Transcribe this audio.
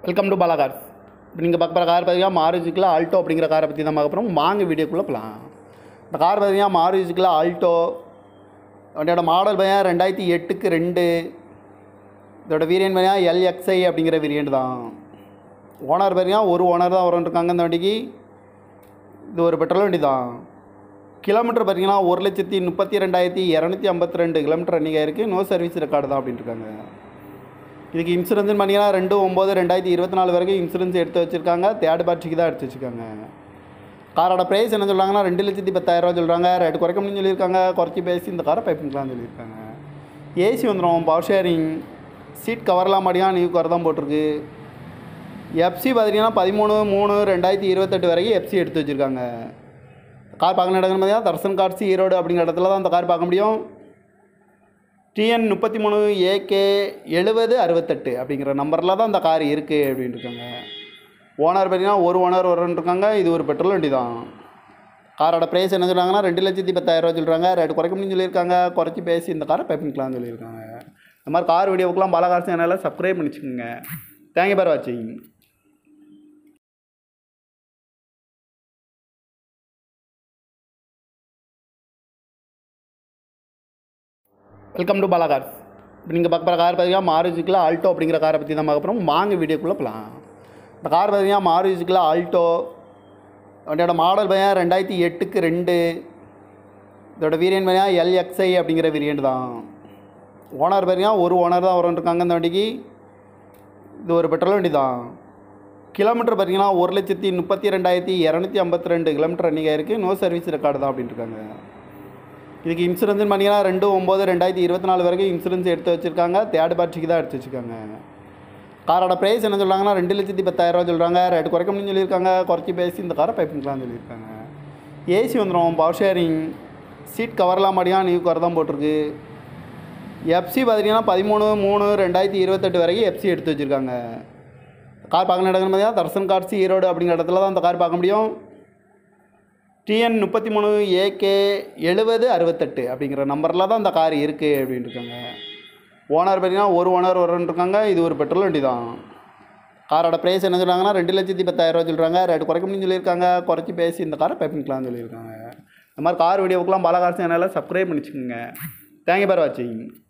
welcome to Bala cars இப்போ நீங்கள் பார்க்க போகிற கார் பார்த்தீங்கன்னா மாருஜிக்கில் ஆல்டோ அப்படிங்கிற காரை பற்றி தான் பார்க்க போகிறோம் வாங்க வீடியோக்குள்ளே போகலாம் இந்த கார் பார்த்தீங்கன்னா மாருஜிக்கில் ஆல்டோ வண்டியோட மாடல் பார்த்தீங்கன்னா ரெண்டாயிரத்தி எட்டுக்கு ரெண்டு இதோட வேரியன்ட் பார்த்தீங்கன்னா எல்எக்ஸ்ஐ அப்படிங்கிற வேரியன்ட் தான் ஓனர் பார்த்தீங்கன்னா ஒரு ஓனர் தான் வரன்ட்ருக்காங்க இந்த வண்டிக்கு இது ஒரு பெட்ரோல் வண்டி தான் கிலோமீட்டர் பார்த்தீங்கன்னா ஒரு லட்சத்தி முப்பத்தி ரெண்டாயிரத்தி இரநூத்தி ஐம்பத்தி ரெண்டு கிலோமீட்டர் ரன்னிங் ஆயிருக்கு நோ சர்வீஸ் ரெக்கார்டு தான் அப்படின்ட்டு இருக்காங்க இதுக்கு இன்சூரன்ஸ் பார்த்தீங்கன்னா ரெண்டு ஒம்பது ரெண்டாயிரத்தி இருபத்தி நாலு வரைக்கும் இன்சூரன்ஸ் எடுத்து வச்சுருக்காங்க தேர்ட் பார்ட்டிக்கு தான் எடுத்து வச்சுருக்காங்க காரோட ப்ரைஸ் என்ன சொல்கிறாங்கன்னா ரெண்டு லட்சத்தி பத்தாயிரரூவா சொல்கிறாங்க ரேட்டு குறைக்க முடியும்னு சொல்லியிருக்காங்க குறைச்சி பேசி இந்த காரை பைப்பிங்கலாம் சொல்லியிருக்காங்க ஏசி வந்துடும் பவர் ஷேரிங் சீட் கவர்லாம் மாடியாக நியூ கவர் தான் போட்டிருக்கு எஃப்சி பார்த்தீங்கன்னா பதிமூணு மூணு ரெண்டாயிரத்தி இருபத்தெட்டு வரைக்கும் எஃப்சி எடுத்து வச்சுருக்காங்க கார் பார்க்கணும் இடங்கன்னு பார்த்தீங்கன்னா தர்சன் கார்ஸ் ஈரோடு அப்படிங்கிற இடத்துல தான் அந்த கார் பார்க்க முடியும் டிஎன் முப்பத்தி மூணு ஏகே எழுபது அறுபத்தெட்டு அப்படிங்கிற நம்பரில் தான் அந்த கார் இருக்குது அப்படின்ட்டு இருக்காங்க ஓனர் பார்த்தீங்கன்னா ஒரு ஓனர் வரன்னு இருக்காங்க இது ஒரு பெட்ரோல் வண்டி தான் காரோட ப்ரைஸ் என்ன சொல்கிறாங்கன்னா ரெண்டு லட்சத்தி பத்தாயிரரூவா சொல்கிறாங்க ரேட்டு குறைக்க முடியும்னு சொல்லியிருக்காங்க குறைச்சி பேசி இந்த காரை பைப்பிங்கலாம்னு சொல்லியிருக்காங்க இந்த மாதிரி கார் வீடியோவுக்குலாம் பல கார் சேனலில் சப்ஸ்கிரைப் பண்ணிச்சுக்கோங்க தேங்க்யூ பார் வாட்சிங் வெல்கம் டு பாலா கார்ஸ் இப்போ நீங்கள் பார்க்க போகிற கார் பார்த்தீங்கன்னா மாருஜிக்கில் ஆல்டோ அப்படிங்கிற காரை பற்றி தான் பார்க்க போகிறோம் வாங்க வீடியோக்குள்ளே போகலாம் இந்த கார் பார்த்தீங்கன்னா மாருஜிக்கில் ஆல்டோ வண்டியோட மாடல் பார்த்தீங்கன்னா ரெண்டாயிரத்தி எட்டுக்கு ரெண்டு இதோட வேரியன்ட் பார்த்தீங்கன்னா எல்எக்ஸ்ஐ அப்படிங்கிற வேரியன்ட் தான் ஓனர் பார்த்தீங்கன்னா ஒரு ஓனர் தான் வரன்ட்ருக்காங்க இந்த வண்டிக்கு இது ஒரு பெட்ரோல் வண்டி தான் கிலோமீட்டர் பார்த்தீங்கன்னா ஒரு லட்சத்தி முப்பத்தி ரெண்டாயிரத்தி இரநூத்தி ஐம்பத்தி ரெண்டு கிலோமீட்டர் ரன்னிங் ஆயிருக்கு நோ சர்வீஸ் ரெக்கார்டு தான் அப்படின்ட்டு இருக்காங்க இதுக்கு இன்சூரன்ஸ் பார்த்தீங்கன்னா ரெண்டு ஒம்பது ரெண்டாயிரத்தி இருபத்தி நாலு வரைக்கும் இன்சூரன்ஸ் எடுத்து வச்சுருக்காங்க தேர்ட் பார்ட்டிக்கு தான் எடுத்து வச்சுருக்காங்க காரோட ப்ரைஸ் என்ன சொல்கிறாங்கன்னா ரெண்டு லட்சத்தி பத்தாயிரரூவா சொல்கிறாங்க ரேட்டு குறைக்க முடியும்னு சொல்லியிருக்காங்க குறைச்சி பேசி இந்த காரை பைப்பிங்கலாம் சொல்லியிருக்காங்க ஏசி வந்துடும் பவர் ஷேரிங் சீட் கவர்லாம் மாடியாக நியூ கவர் தான் போட்டிருக்கு எஃப்சி பார்த்தீங்கன்னா பதிமூணு மூணு ரெண்டாயிரத்தி இருபத்தெட்டு வரைக்கும் எஃப்சி எடுத்து வச்சுருக்காங்க கார் பார்க்கணும் இடங்கன்னு பார்த்தீங்கன்னா தர்சன் கார்ஸ் ஈரோடு அப்படிங்கிற இடத்துல தான் அந்த கார் பார்க்க முடியும் டிஎன் முப்பத்தி மூணு ஏகே எழுபது அறுபத்தெட்டு அப்படிங்கிற நம்பரில் தான் அந்த கார் இருக்குது அப்படின்ட்டு இருக்காங்க ஓனர் பார்த்தீங்கன்னா ஒரு ஓனர் வரன்னு இருக்காங்க இது ஒரு பெட்ரோல் வண்டி தான் காரோட ப்ரைஸ் என்ன சொல்கிறாங்கன்னா ரெண்டு லட்சத்தி பத்தாயிரரூவா சொல்கிறாங்க ரேட்டு குறைக்க முடியும்னு சொல்லியிருக்காங்க குறைச்சி பேசி இந்த காரை பைப்பிங்கலாம்னு சொல்லியிருக்காங்க இந்த மாதிரி கார் வீடியோவுக்குலாம் பல கார் சேனலில் சப்ஸ்கிரைப் பண்ணிச்சுக்கோங்க தேங்க்யூ பார் வாட்சிங்